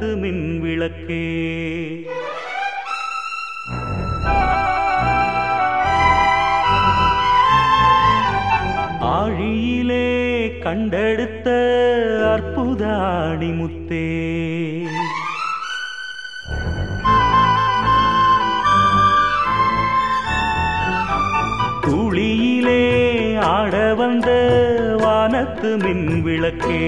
வானத்து மின் விளக்கே ஆழியிலே கண்டெடுத்த அற்புத ஆணிமுத்தே துளியிலே ஆட வந்த வானத்து மின் விளக்கே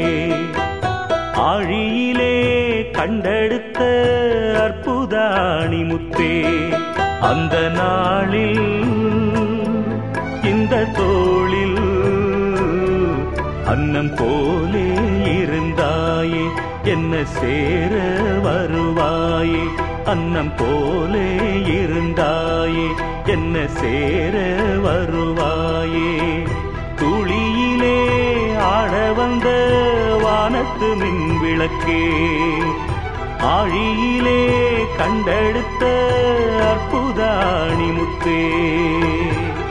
ஆழியிலே கண்டெடுத்த அற்புத அணிமுத்தே அந்த நாளில் இந்த தோளில் அன்னம் போலே இருந்தாயே என்ன சேர வருவாயே அன்னம் போலே இருந்தாயே என்ன சேர வருவாயே துளியிலே ஆட வந்த வானத்து மின் விளக்கே ஆழியிலே கண்டெடுத்த அற்புதாணி முத்தே